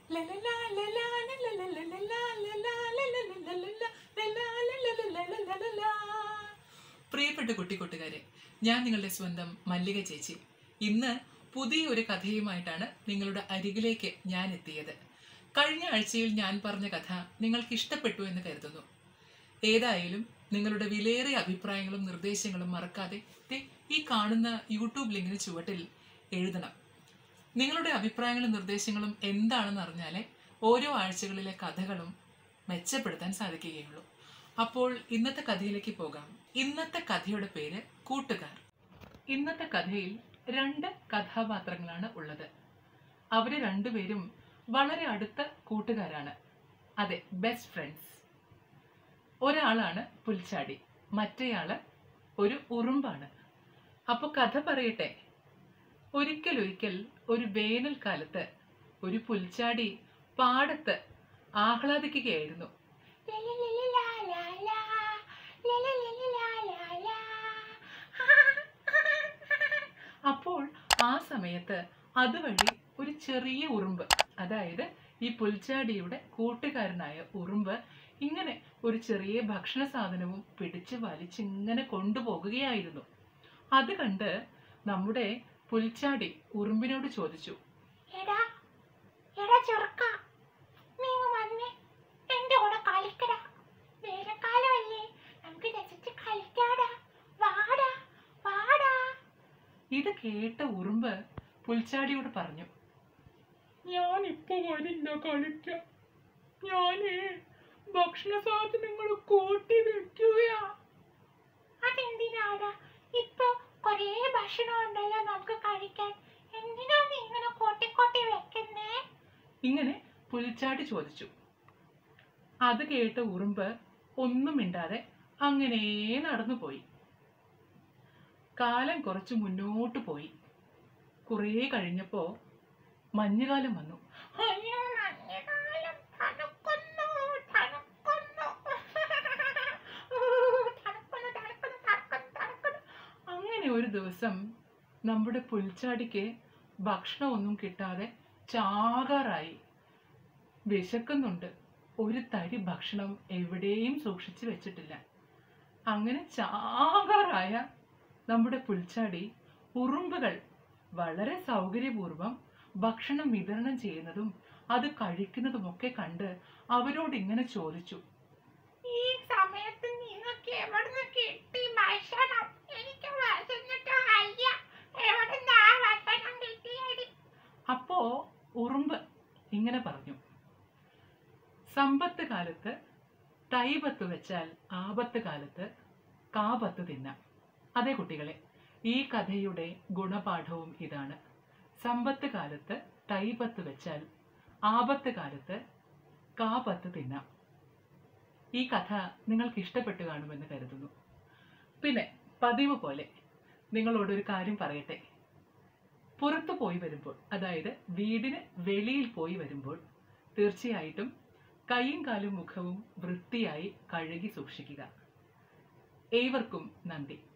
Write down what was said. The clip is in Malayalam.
പ്രിയപ്പെട്ട കുട്ടിക്കുട്ടുകാരെ ഞാൻ നിങ്ങളുടെ സ്വന്തം മല്ലിക ചേച്ചി ഇന്ന് പുതിയ ഒരു കഥയുമായിട്ടാണ് നിങ്ങളുടെ അരികിലേക്ക് ഞാൻ എത്തിയത് കഴിഞ്ഞ ആഴ്ചയിൽ ഞാൻ പറഞ്ഞ കഥ നിങ്ങൾക്ക് ഇഷ്ടപ്പെട്ടു എന്ന് കരുതുന്നു ഏതായാലും നിങ്ങളുടെ വിലയേറിയ അഭിപ്രായങ്ങളും നിർദ്ദേശങ്ങളും മറക്കാതെ ദേ ഈ കാണുന്ന യൂട്യൂബ് ലിങ്കിന് ചുവട്ടിൽ എഴുതണം നിങ്ങളുടെ അഭിപ്രായങ്ങളും നിർദ്ദേശങ്ങളും എന്താണെന്ന് അറിഞ്ഞാലേ ഓരോ ആഴ്ചകളിലെ കഥകളും മെച്ചപ്പെടുത്താൻ സാധിക്കുകയുള്ളൂ അപ്പോൾ ഇന്നത്തെ കഥയിലേക്ക് പോകാം ഇന്നത്തെ കഥയുടെ പേര് കൂട്ടുകാർ ഇന്നത്തെ കഥയിൽ രണ്ട് കഥാപാത്രങ്ങളാണ് ഉള്ളത് അവര് രണ്ടുപേരും വളരെ അടുത്ത കൂട്ടുകാരാണ് അതെ ബെസ്റ്റ് ഫ്രണ്ട്സ് ഒരാളാണ് പുൽച്ചാടി മറ്റേയാള് ഒരു ഉറുമ്പാണ് അപ്പൊ കഥ പറയട്ടെ ഒരിക്കലൊരിക്കൽ ഒരു വേനൽക്കാലത്ത് ഒരു പുൽച്ചാടി പാടത്ത് ആഹ്ലാദിക്കുകയായിരുന്നു അപ്പോൾ ആ സമയത്ത് അതുവഴി ഒരു ചെറിയ ഉറുമ്പ് അതായത് ഈ പുൽച്ചാടിയുടെ കൂട്ടുകാരനായ ഉറുമ്പ് ഇങ്ങനെ ഒരു ചെറിയ ഭക്ഷണ സാധനവും പിടിച്ച് വലിച്ചിങ്ങനെ കൊണ്ടുപോകുകയായിരുന്നു അത് കണ്ട് നമ്മുടെ പുൽച്ചാടി ഉറുമ്പിനോട് ചോദിച്ചു എടാ എടാ ചെറുക്ക നീ ഇങ്ങ് വന്നേ എന്റെ കൂടെ കളിക്കടാ വേനൽക്കാലമല്ലേ നമുക്ക് രസിച്ച് കളിക്കാടാ വാടാ വാടാ ഇത് കേട്ട ഉറുമ്പ് പുൽച്ചാടിയോട് പറഞ്ഞു ഞാൻ ഇപ്പൊ വരില്ല കളിക്കാം ഞാനേ ഭക്ഷണ സാധനങ്ങൾ കൂട്ടി വെക്കുകയാ അതെന്തിനാടാ ഇപ്പൊ കൊറേ ഭക്ഷണം ഉണ്ടല്ലോ നമുക്ക് കഴിക്കാൻ എന്തിനാ നീ ഇങ്ങനെ കൊട്ടി കൊട്ടി വെക്കുന്നേ ഇങ്ങനെ പുൽച്ചാടി ചോദിച്ചു അത് കേട്ട ഉറുമ്പ് ഒന്നും മിണ്ടാതെ അങ്ങനെ നടന്നുപോയി കാലം കുറച്ച് മുന്നോട്ട് പോയി കുറേ കഴിഞ്ഞപ്പോ മഞ്ഞുകാലം വന്നു അയ്യോ മഞ്ഞുകാലം തണുക്കുന്നു തണുക്കുന്നു തണുക്കുന്നു തണുക്കുന്നു തണുക്കുന്നു തണുക്കുന്നു അങ്ങനെ ഒരു ദിവസം നമ്മുടെ പുൽച്ചാടിക്ക് ഭക്ഷണമൊന്നും കിട്ടാതെ ചാകാറായി വിശക്കുന്നുണ്ട് ഒരു തരി ഭക്ഷണം എവിടെയും സൂക്ഷിച്ചു വെച്ചിട്ടില്ല അങ്ങനെ ചാകാറായ നമ്മുടെ പുൽച്ചാടി ഉറുമ്പുകൾ വളരെ സൗകര്യപൂർവം ഭക്ഷണം വിതരണം ചെയ്യുന്നതും അത് കഴിക്കുന്നതുമൊക്കെ കണ്ട് അവരോട് ഇങ്ങനെ ചോദിച്ചു ഈ സമയത്ത് നിങ്ങൾക്ക് എവിടുന്ന് കിട്ടി ഭക്ഷണം എനിക്ക് വിശന്നിട്ട് വയ്യ എവിടുന്നാ ഭക്ഷണം കിട്ടിയത് അപ്പോ ഉറുമ്പ് ഇങ്ങനെ പറഞ്ഞു സമ്പത്ത് കാലത്ത് തൈപത്ത് വെച്ചാൽ ആപത്ത് കാലത്ത് കാപത്ത് തിന്നാം അതെ കുട്ടികളെ ഈ കഥയുടെ ഗുണപാഠവും ഇതാണ് സമ്പത്ത് കാലത്ത് തൈപത്ത് വെച്ചാൽ ആപത്ത് കാലത്ത് കാപത്ത് തിന്നാം ഈ കഥ നിങ്ങൾക്ക് ഇഷ്ടപ്പെട്ടു കാണുമെന്ന് കരുതുന്നു പിന്നെ പതിവ് പോലെ നിങ്ങളോടൊരു കാര്യം പറയട്ടെ പുറത്തു പോയി വരുമ്പോൾ അതായത് വീടിന് വെളിയിൽ പോയി വരുമ്പോൾ തീർച്ചയായിട്ടും കൈയും കാലും മുഖവും വൃത്തിയായി കഴുകി സൂക്ഷിക്കുക ഏവർക്കും നന്ദി